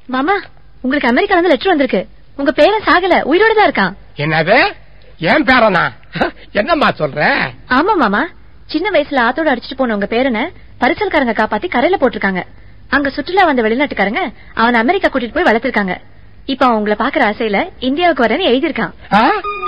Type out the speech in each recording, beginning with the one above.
மாமா உங்களுக்கு அமெரிக்கால இருந்து லெட்டர் வந்திருக்கு உங்க பேரன் சாகல உயிரோட தான் இருக்கான் என்னது ஏன் பேரனா என்னம்மா சொல்ற ஆமா மாமா சின்ன வயசுல ஆத்தோட அடிச்சிட்டு போன உங்க பேரனை பரிசல்காரங்க காப்பாத்தி கரையில போட்டிருக்காங்க அங்க சுற்றுலா வந்த வெளிநாட்டுக்காரங்க அவனை அமெரிக்கா கூட்டிட்டு போய் வளர்த்திருக்காங்க இப்ப அவன் உங்களை பாக்குற ஆசையில இந்தியாவுக்கு வரேன்னு எழுதியிருக்கான் ஆ?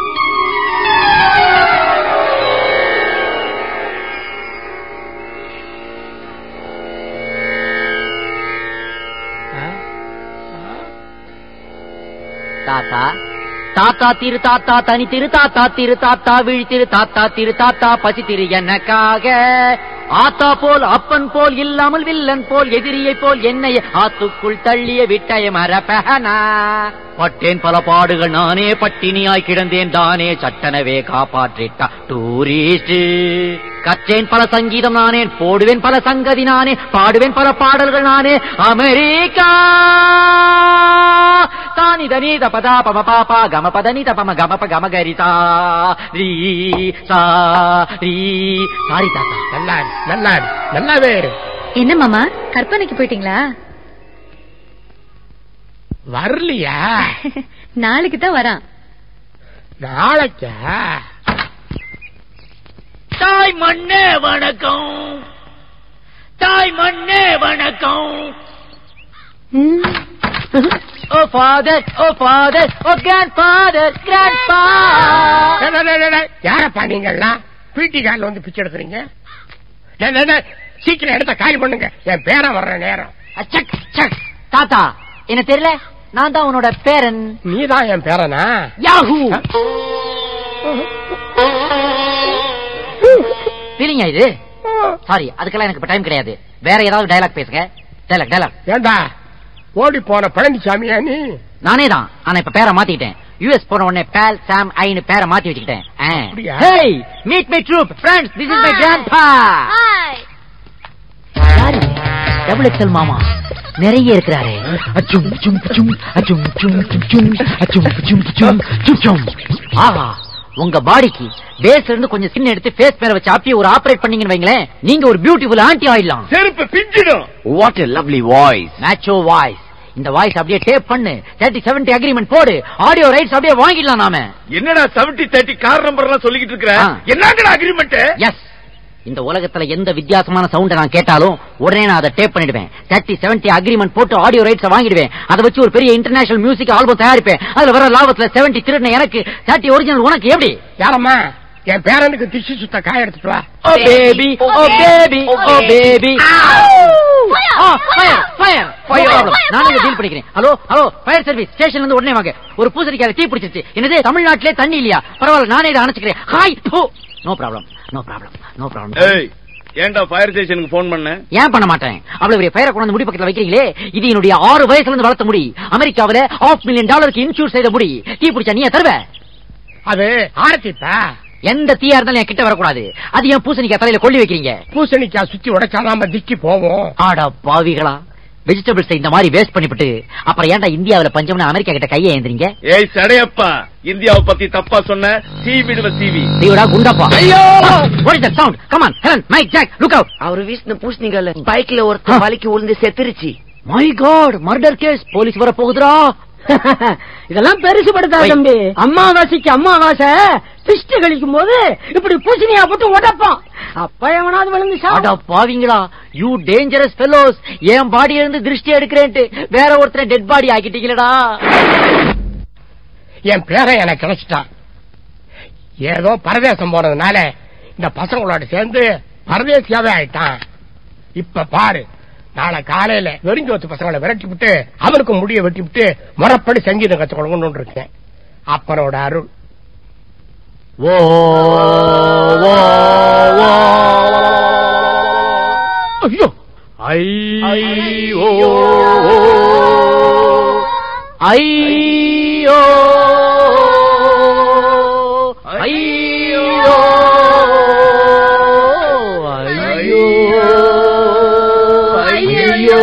தாத்தா தாத்தா திரு தாத்தா தனி திரு தாத்தா திரு தாத்தா விழி திரு தாத்தா திரு தாத்தா பசி திரு எனக்காக ஆத்தா போல் அப்பன் போல் இல்லாமல் வில்லன் போல் எதிரியை போல் என்னை ஆத்துக்குள் தள்ளிய விட்டய மரபகனா பட்டேன் பல பாடுகள் நானே பட்டினியாய் கிடந்தேன் தானே சட்டனவே காப்பாற்றிட்டா டூரிஸ்ட் கற்றேன் பல சங்கீதம் நானே போடுவேன் பல சங்கதி நானே பாடுவேன் பல பாடல்கள் நானே அமெரிக்கா தானி தனி தபதா பம பாப்பா கம பதனி தபம கம ப கம கரிதா ரீ சா ரீ சாரி தாத்தா நல்லா இரு, நல்லா இரு, நல்லாவே இரு. என்ன மாமா கற்பனைக்கு போயிட்டீங்களா வரலையா நாளைக்கு தான் வரான் நாளைக்கா தாய் மண்ணே வணக்கம் தாய் மண்ணே வணக்கம் oh father oh father oh grand father grand டேய், டேய், டேய், டேய், யாரப்பா நீங்கெல்லாம் பீட்டி கார்ல வந்து பிச்சை எடுக்கிறீங்க டேய், டேய், டேய், சீக்கிரம் இடத்த காலி பண்ணுங்க என் பேரன் வர்ற நேரம் சக் சக் தாத்தா என்ன தெரியல நான் தான் உன்னோட பேரன் நீதான் என் பேரனா யாஹூ ஃபீலிங்கா இது சாரி அதுக்கெல்லாம் எனக்கு இப்ப டைம் கிடையாது வேற ஏதாவது டயலாக் பேசுங்க டயலாக் டயலாக் ஏண்டா ஓடி போன பழனிசாமியா நீ நானே தான் ஆனா இப்ப பேரை மாத்திட்டேன் யூஎஸ் போன உடனே பேல் சாம் ஐன்னு பேரை மாத்தி வச்சுக்கிட்டேன் அப்படியா? Hey meet my troop friends this is my grandpa யாரு டபுள் எக்ஸல் மாமா நிறைய இருக்கிறாரு அச்சும் சும் சும் அச்சும் சும் சும் சும் அச்சும் சும் சும் சும் சும் ஆஹா உங்க பாடிக்கு பேஸ்ல இருந்து கொஞ்சம் ஸ்கின் எடுத்து ஃபேஸ் மேல வச்சு அப்படியே ஒரு ஆபரேட் பண்ணீங்கன்னு வைங்களேன் நீங்க ஒரு பியூட்டிஃபுல் ஆன்டி ஆயிடலாம் செருப்பு பிஞ்சிடும் வாட் எ லவ்லி வாய்ஸ் மேட்சோ வாய்ஸ் இந்த வாய்ஸ் அப்படியே டேப் பண்ணு தேர்ட்டி செவன்டி அக்ரிமெண்ட் போடு ஆடியோ ரைட்ஸ் அப்படியே வாங்கிடலாம் நாம என்னடா செவன்டி தேர்ட்டி கார் நம்பர் எல்லாம் சொல்லிக்கிட்டு இருக்கிற ஆ. என்னங்கடா அக்ரிமெண்ட் எஸ் இந்த உலகத்துல எந்த வித்தியாசமான சவுண்ட நான் கேட்டாலும் உடனே நான் அதை டேப் பண்ணிடுவேன் தேர்ட்டி செவன்டி அக்ரிமெண்ட் போட்டு ஆடியோ ரைட்ஸ் வாங்கிடுவேன் அதை வச்சு ஒரு பெரிய இன்டர்நேஷனல் மியூசிக் ஆல்பம் தயாரிப்பேன் அதுல வர லாபத்துல செவன்டி திருடின எனக்கு தேர்ட்டி ஒரிஜினல் உனக்கு எப்படி யாரம்மா என் பேரனுக்கு திசு சுத்த காய எடுத்துட்டு வா oh baby oh baby oh baby நானே டீல் பண்ணிக்கிறேன் ஹலோ ஹலோ ஃபயர் சர்வீஸ் ஸ்டேஷன்ல இருந்து உடனே வாங்க ஒரு பூசணிக்கார தீ பிடிச்சிருச்சு என்னது தமிழ்நாட்டிலே தண்ணி இல்லையா பரவாயில்ல நானே இதை அணைச்சுக்கிறேன் hi no problem no problem no problem ஏய் ஏன்டா ஃபயர் ஸ்டேஷனுக்கு போன் பண்ண ஏன் பண்ண மாட்டேன் அவ்வளவு பெரிய ஃபயரை கொண்டு வந்து முடி பக்கத்துல வைக்கிறீங்களே இது என்னுடைய ஆறு வயசுல இருந்து வளர்த்த முடி அமெரிக்காவில ஆஃப் மில்லியன் டாலருக்கு இன்சூர் செய்த முடி தீ பிடிச்சா நீ தருவ அது ஆரத்திப்பா எந்த தீயா இருந்தாலும் என் கிட்ட வரக்கூடாது அது ஏன் பூசணிக்காய் தலையில கொள்ளி வைக்கிறீங்க பூசணிக்காய் சுத்தி உடைச்சாதான் திஷ்டி போவோம் ஆடா பாவிகளா வெஜிடபிள்ஸ் இந்த மாதிரி வேஸ்ட் பண்ணிவிட்டு அப்புறம் ஏன்டா இந்தியாவுல பஞ்சம்னு அமெரிக்கா கிட்ட கையை ஏந்திரீங்க ஏய் சடையப்பா இந்தியாவை பத்தி தப்பா சொன்ன சீ விடுவ சீவி தீவிடா குண்டப்பா ஐயோ what is that sound come on Helen Mike Jack look out அவரு வீசின பூசணிக்கல பைக்ல ஒருத்தர் வலிக்கு விழுந்து செத்துருச்சு my God murder case police வர போகுதுடா இதெல்லாம் பெருசு படுத்தா வை. தம்பி அம்மாவாசைக்கு அம்மாவாசை பிஸ்ட் கழிக்கும் போது இப்படி பூசணியா போட்டு உடைப்பான் அப்ப எவனாவது விழுந்து அட சாப்பிடும் பாவிங்களா யூ டேஞ்சரஸ் ஃபெலோஸ் என் பாடியில இருந்து திருஷ்டி எடுக்கிறேன்ட்டு வேற ஒருத்தரை டெட் பாடி ஆக்கிட்டீங்களடா என் பேரன் எனக்கு கிடைச்சிட்டான் ஏதோ பரதேசம் போனதுனால இந்த பசங்களோட சேர்ந்து பரதேசியாவே ஆயிட்டான் இப்ப பாரு நாளை காலையில வெறிஞ்சோத்து பசங்களை விரட்டி விட்டு அவனுக்கு முடிய வெட்டி விட்டு முறைப்படி சங்கீதம் கத்து கொடுக்கணும்னு இருக்கேன் அப்பனோட அருள் ஓ ஓ ஓ ஐயோ ஐயோ ஐயோ ஐயோ ஐயோ ஐயோ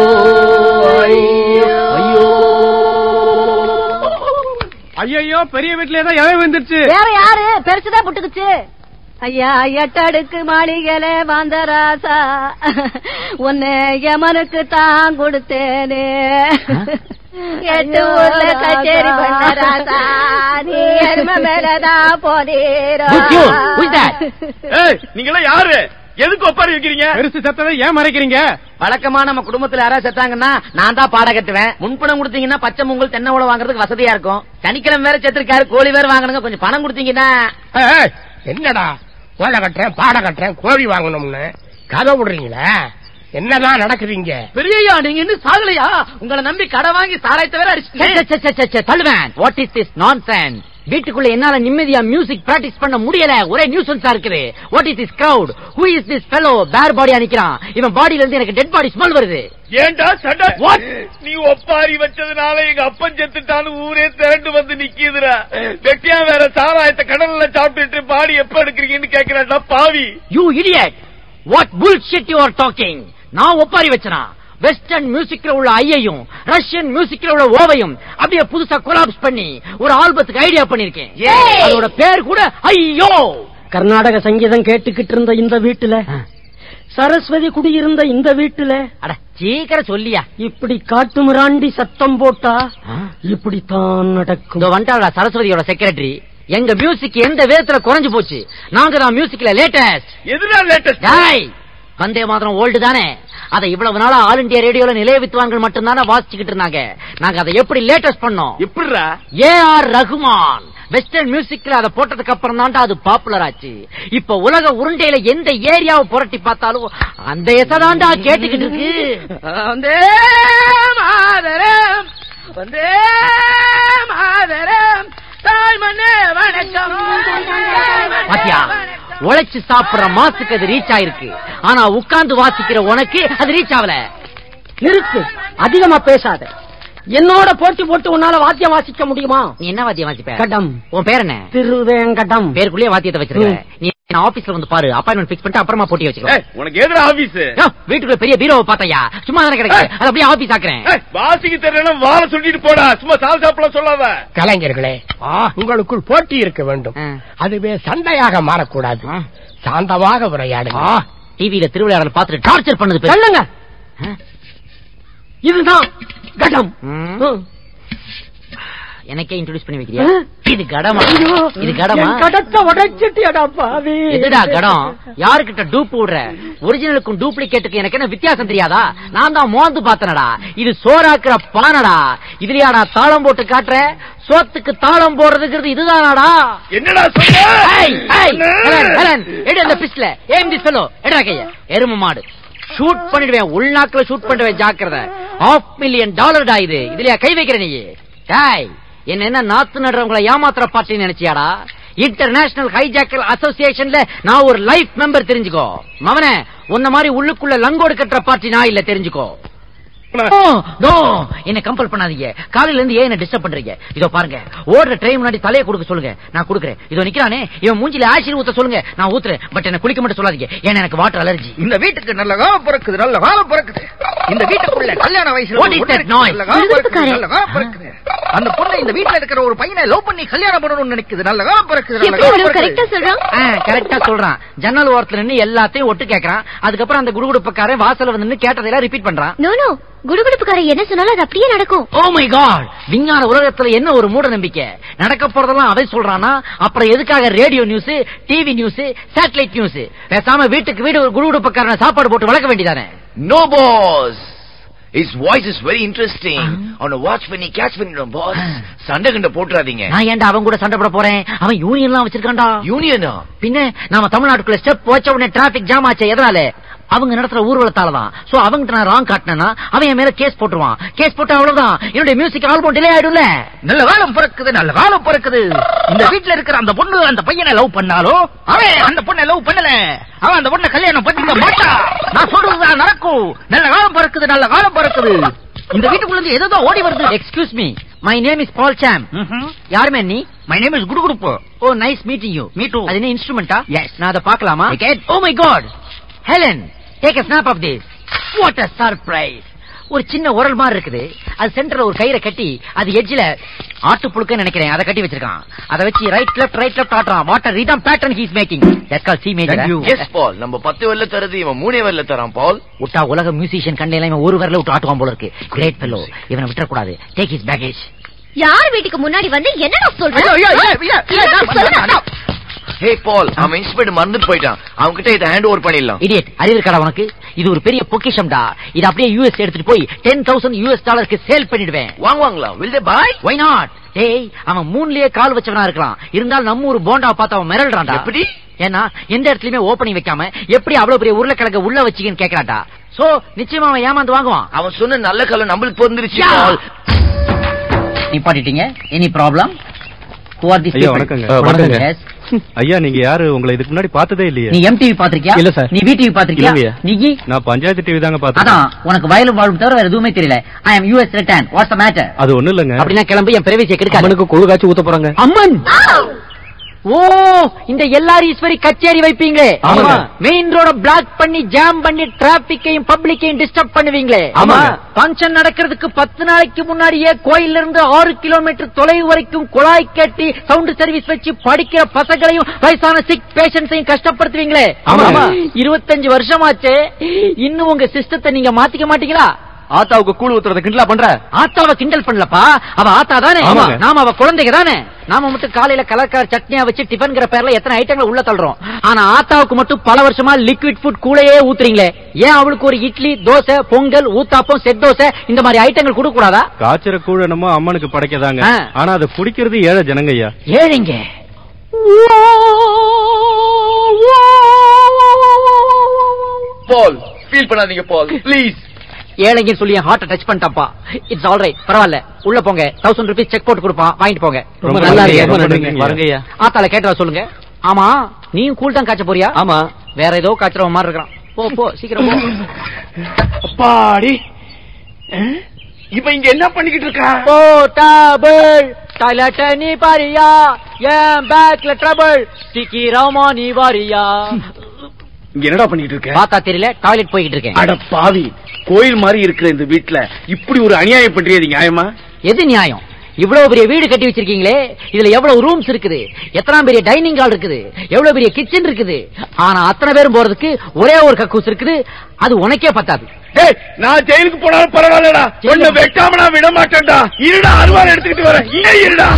ஐயோ ஐயோ பெரிய வீட்டுல ஏதோ எவன் வந்துருச்சு வேற யாரு பெருசுதான் புட்டுக்குச்சு ஐயா எட்டடுக்கு மாளிகையில வந்த ராசா உன்னை யமனுக்கு தான் கொடுத்தேனே எட்டு ஊர்ல கச்சேரி பண்ண ராசா நீ எரும மேலதான் போனீரோ Who's you? Who's that? ஏய் நீங்க எல்லாம் யாரு எதுக்கு ஒப்பாரி வைக்கிறீங்க பெருசு சத்ததை ஏன் மறைக்கிறீங்க வழக்கமா நம்ம குடும்பத்துல யாராவது செத்தாங்கன்னா நான் தான் பாட கட்டுவேன் முன்பணம் கொடுத்தீங்கன்னா பச்சை பொங்கல் தென்னை உழவு வாங்குறதுக்கு வசதியா இருக்கும் சனிக்கிழமை வேற செத்துருக்காரு கோழி வேற வாங்கணுங்க கொஞ்சம் பணம் கொடுத்தீங்கன்னா ஏய், என்னடா ஓலை கட்டுறேன் பாட கட்டுறேன் கோழி வாங்கணும்னு கதை விடுறீங்களே என்னதான் நடக்குதுங்க பெரியய்யா நீங்க இன்னும் சாகலையா உங்களை நம்பி கடை வாங்கி சாராயத்தை வேற அடிச்சு தள்ளுவேன் வாட் இஸ் திஸ் நான் வீட்டுக்குள்ள என்னால நிம்மதியா மியூசிக் பிராக்டிஸ் பண்ண முடியல ஒரே நியூசன்ஸா இருக்குது what is this crowd who is this fellow பேர் பாடியா நிக்கிறான் இவன் பாடியில இருந்து எனக்கு டெட் பாடி ஸ்மெல் வருது ஏன்டா சட What? நீ ஒப்பாரி வச்சதுனால எங்க அப்பன் செத்துட்டான்னு ஊரே திரண்டு வந்து நிக்கிதுடா வெட்டியா வேற சாராயத்தை கடல்ல சாப்பிட்டுட்டு பாடி எப்ப எடுக்கிறீங்கன்னு கேக்குறாடா பாவி you idiot what bullshit you are talking நான் ஒப்பாரி வச்சனா வெஸ்டர்ன் மியூசிக்ல உள்ள ஐயையும் ரஷ்யன் மியூசிக்ல உள்ள ஓவையும் அப்படியே புதுசா கொலாப்ஸ் பண்ணி ஒரு ஆல்பத்துக்கு ஐடியா பண்ணிருக்கேன் அதோட பேர் கூட ஐயோ கர்நாடக சங்கீதம் கேட்டுக்கிட்டு இருந்த இந்த வீட்டுல சரஸ்வதி குடியிருந்த இந்த வீட்டுல அட சீக்கிரம் சொல்லியா இப்படி காட்டு மிராண்டி சத்தம் போட்டா இப்படித்தான் நடக்கும் இந்த வந்துட்டாளா சரஸ்வதியோட செக்ரட்டரி எங்க மியூசிக் எந்த விதத்துல குறைஞ்சு போச்சு நாங்க தான் மியூசிக்ல லேட்டஸ்ட் எதுனா லேட்டஸ்ட் டாய் வந்தே மாத்திரம் ஓல்டு தானே அதை இவ்வளவு நாளா ஆல் இந்தியா ரேடியோல நிலைய வித்துவான்கள் மட்டும்தானே வாசிச்சுக்கிட்டு இருந்தாங்க நாங்க அதை எப்படி லேட்டஸ்ட் பண்ணோம் எப்படிடா ஏ ஆர் ரகுமான் வெஸ்டர்ன் மியூசிக்ல அதை போட்டதுக்கு அப்புறம் தான்டா அது பாப்புலர் ஆச்சு இப்ப உலக உருண்டையில எந்த ஏரியாவை புரட்டி பார்த்தாலும் அந்த எசதாண்டா கேட்டுக்கிட்டு இருக்கு வந்தே மாதரம் வந்தே மாதரம் தாய்மண்ணே வணக்கம் பாத்தியா உழைச்சு சாப்பிடுற மாசுக்கு அது ரீச் ஆயிருக்கு ஆனா உட்கார்ந்து வாசிக்கிற உனக்கு அது ரீச் ஆகல நிறுத்து அதிகமா பேசாத என்னோட போட்டி போட்டு உன்னால வாத்தியம் வாசிக்க முடியுமா நீ என்ன வாத்தியம் வாசிப்ப கடம் உன் பேர் என்ன திருவேங்கடம் பேருக்குள்ளேயே வாத்தியத்தை வச்சிருக்க நீ என்ன ஆபீஸ்ல வந்து பாரு அப்பாயின்மெண்ட் ஃபிக்ஸ் பண்ணிட்டு அப்புறமா போட்டி வச்சுக்கோ ஏய், உனக்கு எதுடா ஆபீஸ் யோ, வீட்டுக்குள்ள பெரிய பீரோவை பார்த்தையா சும்மா தானே கிடக்கு அது அப்படியே ஆபீஸ் ஆக்குறேன் வாசிக்கு தெரியல வாழ சொல்லிட்டு போடா சும்மா சால் சாப்பிட சொல்லாத கலைஞர்களே உங்களுக்குள் போட்டி இருக்க வேண்டும் ஆ. அதுவே சண்டையாக மாறக்கூடாது ஆ. சாந்தமாக உரையாடுங்க டிவியில திருவிழாவில் பார்த்துட்டு டார்ச்சர் பண்ணுது பேரு. சொல்லுங்க ஆ? இதுதான் கடம் ம். ம். எனக்கே இன்ட்ரோடியூஸ் பண்ணி வைக்கிறியா ஆ? இது கடமா ஐயோ, இது கடமா என் கடத்தை உடைச்சிட்டியடா பாவி எதுடா கடம் யாருக்கிட்ட டூப் விடுற ஒரிஜினலுக்கும் டூப்ளிகேட்டுக்கும் எனக்கு என்ன வித்தியாசம் தெரியாதா நான் தான் மோந்து பார்த்தனடா இது சோறாக்குற பானடா இதுலயாடா தாளம் போட்டு காட்டுற சோத்துக்கு தாளம் போடுறதுங்கிறது இதுதானாடா என்னடா சொல்ற ஏய், ஏய், ஹெலன், ஹெலன், எடு அந்த பிஸ்டல ஏம் தி சொல்லோ எடுடா கைய எரும மாடு ஷூட் பண்ணிடுவேன் உள்நாக்குல ஷூட் பண்ணுவேன் ஜாக்கிரதை ஹாஃப் மில்லியன் டாலர்டா இது இதுலயா கை வைக்கிற நீ டேய் என்ன என்ன நாத்து நடுறவங்களை ஏமாத்துற பார்ட்டி நினைச்சியாடா இன்டர்நேஷனல் ஹைஜாக்கல் அசோசியேஷன்ல நான் ஒரு லைஃப் மெம்பர் தெரிஞ்சுக்கோ மவனே உன்ன மாதிரி உள்ளுக்குள்ள லங்கோடு கட்டுற பார்ட்டி நான் இல்ல தெரிஞ்சுக்கோ ஓ, நோ என்ன கம்பல் பண்ணாதீங்க காலையில இருந்து ஏன் என்ன டிஸ்டர்ப் பண்றீங்க இதோ பாருங்க ஓடுற ட்ரெயின் முன்னாடி தலையை கொடுக்க சொல்லுங்க நான் கொடுக்குறேன் இதோ நிக்கிறானே இவன் மூஞ்சில ஆசிட் ஊத்த சொல்லுங்க நான் ஊத்துறேன் பட் என்ன குளிக்க மட்டும் சொல்லாதீங்க ஏன்னா எனக்கு வாட்டர் அலர்ஜி இந்த வீட்டுக்கு நல்ல காலம் பிறக்குது நல்ல காலம் பிறக்குது இந்த வீட்டுக்குள்ள கல்யாண வயசுல What is ஒரு that பொண்ணு noise? நல்ல காலம் பிறக்குது, விறுவிறுப்புக்காரன். நல்ல காலம் பிறக்குது அந்த பொண்ணு இந்த வீட்டுல இருக்கிற ஒரு பையனை லவ் பண்ணி கல்யாணம் பண்ணணும்னு நினைக்குது நல்ல காலம் பிறக்குது நல்ல எப்படி காலம் இவ்வளவு கரெக்டா பிறக்குது சொல்றான் கரெக்டா சொல்றான் ஜன்னல் ஓரத்துல நின்னு எல்லாத்தையும் ஒட்டு கேக்குறான் அதுக்கப்புறம் அந்த குடுகுடுப்பக்காரன் வாசல்ல வந்து நின்னு கேட்டதெல்லாம் ரிப்பீட் பண்றான் நோ நோ குடுகுடுப்புக்காரன் என்ன சொன்னாலும் அது அப்படியே நடக்கும் ஓ மை காட் விஞ்ஞான உலகத்துல என்ன ஒரு மூட நம்பிக்கை நடக்க போறதெல்லாம் அவன் சொல்றானா அப்புறம் எதுக்காக radio news TV news satellite news பேசாம வீட்டுக்கு வீடு ஒரு குடுகுடுப்பக்காரன சாப்பாடு போட்டு வளர்க்க வேண்டியதானே No, boss. His voice is very interesting. On a watch when he catch பண்ணிடும் boss. சண்டை கண்ட போட்டுறாதீங்க நான் ஏன்டா அவன் கூட சண்டை போட போறேன் அவன் யூனியன்லாம் வச்சிருக்கான்டா யூனியனா பின்ன நாம தமிழ்நாட்டுக்குள்ள ஸ்டெப் வச்ச உடனே டிராபிக் ஜாம் ஆச்சு எதனால அவங்க நடத்துற ஊர்வலத்தால தான் சோ அவங்க நான் ராங் காட்டினா அவன் என் மேல கேஸ் போட்டுருவான் கேஸ் போட்டா அவ்வளவுதான் என்னுடைய மியூசிக் ஆல்பம் டிலே ஆயிடும்ல நல்ல காலம் பிறக்குது நல்ல காலம் பிறக்குது இந்த வீட்டுல இருக்கிற அந்த பொண்ணு அந்த பையனை லவ் பண்ணாலும் அவன் அந்த பொண்ணை லவ் பண்ணல அவன் அந்த பொண்ணை கல்யாணம் பண்ணிக்க மாட்டான் நான் சொல்றதுதான் நடக்கும் நல்ல காலம் பிறக்குது நல்ல காலம் பிறக்குது இந்த வீட்டுக்குள்ள இருந்து ஏதோ ஓடி வருது excuse me my name is Paul Sam யாருமே நீ மை நேம் இஸ் குடுகுடுப்பு oh nice meeting you Me too. அது என்ன இன்ஸ்ட்ருமெண்டா Yes. நான் அதை பார்க்கலாமா Take it. Oh my God Helen take a snap of this what a surprise ஒரு சின்ன உரல் மாதிரி இருக்குது அது சென்டர்ல ஒரு கயிறை கட்டி அது எட்ஜ்ல ஆட்டு புழுக்க நினைக்கிறேன் அதை கட்டி வச்சிருக்கான் அதை வச்சு ரைட் லெஃப்ட் ரைட் லெஃப்ட் ஆட்டுறான் water rhythm pattern he's making that's call C major yes Paul நம்ம பத்து வரல தரது இவன் மூணே வரல தரான் பால் விட்டா உலக மியூசிஷியன் கண்டையில இவன் ஒரு வரல விட்டு ஆட்டுவான் போல இருக்கு கிரேட் ஃபெல்லோ இவனை விட்டுறக்கூடாது டேக் ஹிஸ் பேகேஜ் யார் வீட்டுக்கு முன்னாடி வந்து என்னடா சொல்ற ஐயோ, ஐயோ, ஐயோ, ஐயோ, ஐயோ, என்னடா சொல்ற? ஹே பால் அவன் இன்ஸ்பெக்டர் மறந்துட்டு போயிட்டான் அவன் கிட்ட இதை ஹேண்ட் ஓவர் பண்ணிடலாம் இடியட் அறிவு இருக்காடா உனக்கு இது ஒரு பெரிய பொக்கிஷம்டா இது அப்படியே யூஎஸ் எடுத்துட்டு போய் டென் தௌசண்ட் யூஎஸ் டாலருக்கு சேல் பண்ணிடுவேன் வாங்குவாங்களா will they buy why not டேய் அவன் மூணுலயே கால் வச்சவனா இருக்கலாம் இருந்தாலும் நம்ம ஒரு போண்டா பார்த்து அவன் மிரள்றான்டா எப்படி? ஏன்னா எந்த இடத்துலயுமே ஓபனிங் வைக்காம எப்படி அவ்வளவு பெரிய உருளைக்கிழங்க உள்ள வச்சீங்கன்னு கேக்குறான்டா சோ நிச்சயமா அவன் ஏமாந்து வாங்குவான் அவன் சொன்ன நல்ல காலம் நம்மளுக்கு பொருந்துருச்சு Yeah. பால் நிப்பாட்டிட்டீங்க எனி ப்ராப்ளம் ஐயா, வணக்கங்க. வணக்கங்க. Yes. ஐயா நீங்க யாரு உங்களை இதுக்கு முன்னாடி பார்த்ததே இல்லையே நீ எம்டிவி பாத்திருக்கியா இல்ல, சார். நீ விடிவி பாத்திருக்கியா இல்லையா. நீ நான் பஞ்சாயத்து டிவி தாங்க பார்த்தேன் அதான் உனக்கு வயலும் வாழும் தவிர வேற எதுவுமே தெரியல I am US return what's the matter அது ஒண்ணு இல்லங்க அப்படின்னா கிளம்பி என் பிறவிசியை கெடுக்காது அம்மனுக்கு குழு காய்ச்சி ஊத்த போறாங்க அம்மன் ஓ இந்த எல்லாரும் ஈஸ்வரி கச்சேரி வைப்பீங்களே ஆமாங்க. மெயின் ரோட பிளாக் பண்ணி ஜாம் பண்ணி டிராபிக்கையும் பப்ளிக்கையும் டிஸ்டர்ப் பண்ணுவீங்களே ஆமாங்க. ஃபங்க்ஷன் நடக்கிறதுக்கு பத்து நாளைக்கு முன்னாடியே கோயில்ல இருந்து ஆறு கிலோமீட்டர் தொலைவு வரைக்கும் குழாய் கட்டி சவுண்ட் சர்வீஸ் வச்சு படிக்கிற பசங்களையும் வயசான சிக் பேஷண்ட்ஸையும் கஷ்டப்படுத்துவீங்களே ஆமாங்க. இருபத்தஞ்சு வருஷமாச்சு இன்னும் உங்க சிஸ்டத்தை நீங்க மாத்திக்க மாட்டீங்களா ஆத்தாவுக்கு கூழ் ஊத்துறத கிண்டலா பண்ற ஆத்தாவை கிண்டல் பண்ணலப்பா அவ ஆத்தா தானே ஆமாங்க. நாம அவ குழந்தைங்க தானே நாம மட்டும் காலையில கலர்கார் சட்னியா வச்சு டிபன்ங்கிற பேர்ல எத்தனை ஐட்டங்களை உள்ள தள்ளுறோம் ஆனா ஆத்தாவுக்கு மட்டும் பல வருஷமா லிக்விட் ஃபுட் கூடயே ஊத்துறீங்களே ஏன் அவளுக்கு ஒரு இட்லி தோசை பொங்கல் ஊத்தாப்பம் செட் தோசை இந்த மாதிரி ஐட்டங்கள் கொடுக்க கூடாதா காய்ச்சற கூழ் என்னமோ அம்மனுக்கு படைக்கதாங்க ஆ. ஆனா அதை குடிக்கிறது ஏழை ஜனங்க ஐயா ஏழைங்க பால் ஃபீல் பண்ணாதீங்க பால் ப்ளீஸ் ஏழைங்கன்னு சொல்லி ஹார்ட் டச் பண்ணிட்டாப்பா இட்ஸ் ஆல் ரைட் பரவாயில்ல உள்ள போங்க தௌசண்ட் ருபீஸ் செக் போட்டு கொடுப்பான் வாங்கிட்டு போங்க ரொம்ப நல்லா நன்றி, இருக்கு ரொம்ப ரொம்ப நன்றிங்க. நன்றி. வரங்க ஐயா ஆத்தால கேட்டா சொல்லுங்க ஆமா நீயும் கூல் தான் காய்ச்ச போறியா ஆமா வேற ஏதோ காய்ச்சறவன் மாதிரி இருக்கான் போ போ சீக்கிரம் போ அப்பாடி இப்ப இங்க என்ன பண்ணிக்கிட்டு இருக்கா போட்டாபிள் டாய்லெட் நீ பாரியா ஏன் பேக்ல ட்ரபிள் சீக்கிரமா நீ வாரியா இங்க என்னடா பண்ணிக்கிட்டு இருக்க பார்த்தா தெரியல டாய்லெட் போய்கிட்டு இருக்கேன் அட பாவி கோயில் மாதிரி இருக்கிற இந்த வீட்ல இப்படி ஒரு அநியாயம் பண்றியது நியாயமா எது நியாயம் இவ்வளவு பெரிய வீடு கட்டி வச்சிருக்கீங்களே இதுல எவ்வளவு ரூம்ஸ் இருக்குது எத்தனை பெரிய டைனிங் ஹால் இருக்குது எவ்வளவு பெரிய கிச்சன் இருக்குது ஆனா அத்தனை பேரும் போறதுக்கு ஒரே ஒரு கக்கூஸ் இருக்குது அது உனக்கே பத்தாது டேய் நான் ஜெயிலுக்கு போனாலும் பரவாயில்லடா உன்னை வெட்டாம நான் விட மாட்டேன்டா இருடா அருவாள் எடுத்துக்கிட்டு வரேன் இங்க இருடா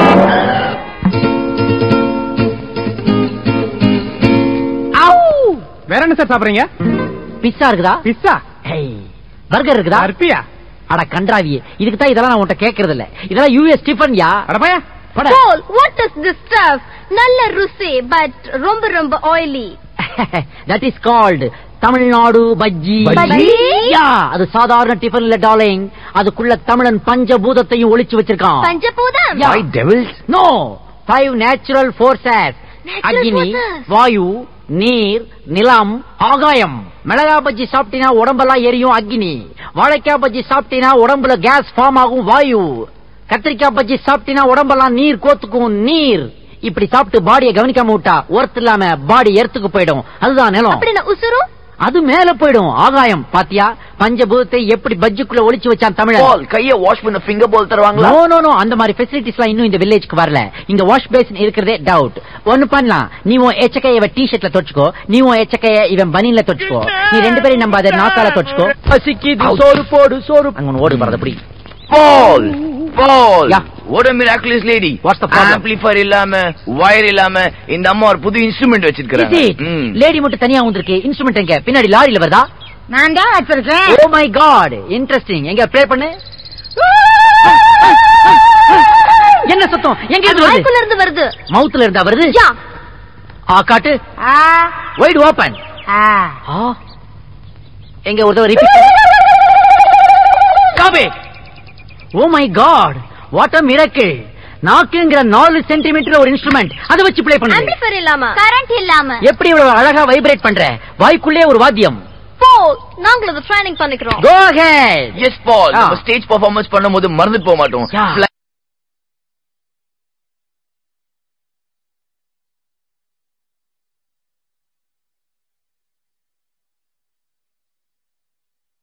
வேற என்ன சார் சாப்பிடுறீங்க பிஸ்ஸா இருக்குதா பிஸ்ஸா பர்கர் இருக்குதா அர்ப்பியா அட கன்றாவியே இதுக்கு தான் இதெல்லாம் நான் உன்கிட்ட கேக்குறது இல்ல இதெல்லாம் யூஎஸ் டிஃபன் யா அடப்பையா போடா. Paul, what is this stuff? நல்ல ருசி பட் ரொம்ப ரொம்ப oily that is called Tamil Nadu bajji bajji? Yeah அது சாதாரண டிஃபன் இல்ல டார்லிங் அதுக்குள்ள தமிழன் பஞ்சபூதத்தையும் ஒளிச்சு வச்சிருக்கான் பஞ்சபூதம் Yeah. Five devils? No five natural forces Natural Agni forces. வாயு நீர் நிலம் ஆகாயம் மிளகா பஜ்ஜி சாப்பிட்டீனா உடம்பெல்லாம் எரியும் அக்னி வாழைக்காய் பஜ்ஜி சாப்பிட்டீனா உடம்புல கேஸ் ஃபார்ம் ஆகும் வாயு கத்திரிக்காய் பஜ்ஜி சாப்பிட்டீனா உடம்பெல்லாம் நீர் கோத்துக்கும் நீர் இப்படி சாப்பிட்டு பாடியை கவனிக்காம விட்டா ஒர்த் இல்லாம பாடி எர்த்துக்கு போயிடும் அதுதான் நிலம் அப்படின்னா உசுரும் அது மேல போயிடும் ஆகாயம் பாத்தியா பஞ்சபூதத்தை எப்படி பஜ்ஜுக்குள்ள ஒளிச்சு வச்சான் தமிழன் பால் கைய வாஷ் பண்ண ஃபிங்கர் பால் தருவாங்களா நோ நோ நோ அந்த மாதிரி ஃபெசிலிட்டிஸ் எல்லாம் இன்னும் இந்த வில்லேஜ்க்கு வரல இங்க வாஷ் பேசின் இருக்கிறதே டவுட் ஒண்ணு பண்ணலாம் நீ உன் எச்சக்கைய இவன் டி ஷர்ட்ல தொச்சுக்கோ நீ உன் எச்சக்கைய இவன் பனின்ல தொச்சுக்கோ நீ ரெண்டு பேரும் நம்ம அதை நாக்கால தொச்சுக்கோ பசிக்குது சோறு போடு சோறு அங்க ஒண்ணு ஓடு பறத அப்படி Paul Paul Yeah. what a miraculous lady What's the problem? amplifier இல்லாம வயர் இல்லாம இந்த அம்மா ஒரு புது இன்ஸ்ட்ருமெண்ட் வச்சிருக்காங்க ம். லேடி மட்டும் தனியா வந்திருக்கு இன்ஸ்ட்ருமெண்ட் எங்க பின்னாடி லாரியில வருதா நான் தான் வச்சிருக்கேன் ஓ மை காட் இன்ட்ரெஸ்டிங் எங்க ப்ளே பண்ணு என்ன சத்தம் எங்க இருந்து வருது வாய்க்குள்ள இருந்து வருது மவுத்ல இருந்தா வருது யா ஆ காட்டு ஆ, வைட் ஓபன் ஆ. எங்க ஒரு தடவை ரிப்பீட் காபே oh my God what a miracle நாக்குங்கிற நாலு சென்டிமீட்டர் ஒரு இன்ஸ்ட்ருமெண்ட் அதை வச்சு ப்ளே பண்ணுங்க ஆம்பிளிஃபையர் இல்லாம கரண்ட் இல்லாம எப்படி இவ்வளவு அழகா வைப்ரேட் பண்ற வாய்க்குள்ளே ஒரு வாத்தியம் Paul, நாங்களும் ட்ரைனிங் பண்ணிக்கிறோம் go ahead yes Paul Ah. நம்ம ஸ்டேஜ் பெர்ஃபார்மன்ஸ் பண்ணும்போது மறந்துட்டு போக மாட்டோம் Yeah. Fly